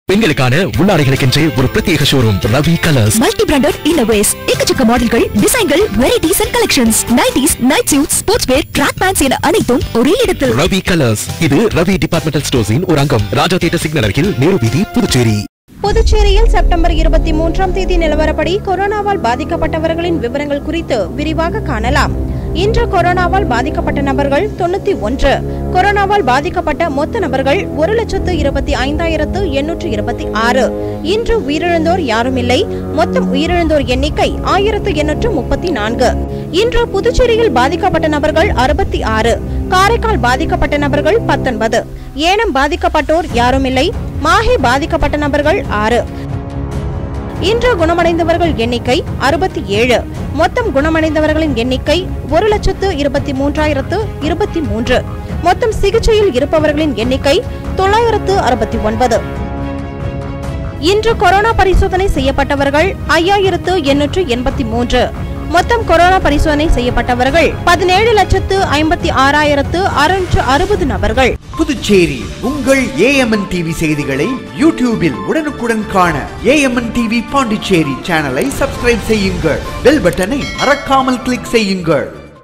பெண்களுக்கான உள்ளாடைகளுக்கென்றே ஒரு பிரத்யேக showroom Ravi colours multi branded இன்னோவேஸ் எக்கச்சக்க மாடல்கள் டிசைன்கள் varieties and collections nighties night suit sports wear track pants என அனைத்தும் ஒரே இடத்தில் ரவி கலர்ஸ் இது ரவி டிபார்ட்மெண்டல் ஸ்டோர்ஸின் ஒரு அங்கம் ராஜா தியேட்டர் சிக்னல் அருகில் நேரு வீதி புதுச்சேரி புதுச்சேரியில் செப்டம்பர் இருபத்தி மூன்றாம் தேதி நிலவரப்படி கொரோனாவால் பாதிக்கப்பட்டவர்களின் விவரங்கள் குறித்து விரிவாக காணலாம் இன்று கொரோனாவால் பாதிக்கப்பட்ட நபர்கள் தொண்ணூத்தி ஒன்று கொரோனாவால் பாதிக்கப்பட்ட மொத்த நபர்கள் ஒரு லட்சத்து இருபத்தி ஐந்தாயிரத்து எண்ணூற்று இருபத்தி ஆறு இன்று உயிரிழந்தோர் யாரும் இல்லை மொத்தம் உயிரிழந்தோர் எண்ணிக்கை ஆயிரத்து எண்ணூற்று முப்பத்தி நான்கு இன்று புதுச்சேரியில் பாதிக்கப்பட்ட நபர்கள் அறுபத்தி ஆறு காரைக்கால் பாதிக்கப்பட்ட நபர்கள் பத்தொன்பது ஏனம் பாதிக்கப்பட்டோர் யாருமில்லை மாஹே பாதிக்கப்பட்ட நபர்கள் ஆறு இன்று குணமடைந்தவர்கள் எண்ணிக்கை அறுபத்தி ஏழு மொத்தம் குணமடைந்தவர்களின் எண்ணிக்கை ஒரு லட்சத்து இருபத்தி மூன்றாயிரத்து இருபத்தி மூன்று மொத்தம் சிகிச்சையில் இருப்பவர்களின் எண்ணிக்கை தொள்ளாயிரத்து அறுபத்தி ஒன்பது இன்று கொரோனா பரிசோதனை செய்யப்பட்டவர்கள் ஐயாயிரத்து எண்ணூற்று எண்பத்தி மூன்று மொத்தம் கொரோனா பரிசோதனை செய்யப்பட்டவர்கள் பதினேழு லட்சத்து ஐம்பத்தி ஆறாயிரத்து அறுநூற்று அறுபது நபர்கள் புதுச்சேரி உங்கள் ஏஎம்என் டிவி செய்திகளை யூடியூபில் உடனுக்குடன் காண ஏஎம்என் டிவி பாண்டிச்சேரி சேனலை சப்ஸ்கிரைப் செய்யுங்கள் பெல் பட்டனை மறக்காமல் கிளிக் செய்யுங்கள்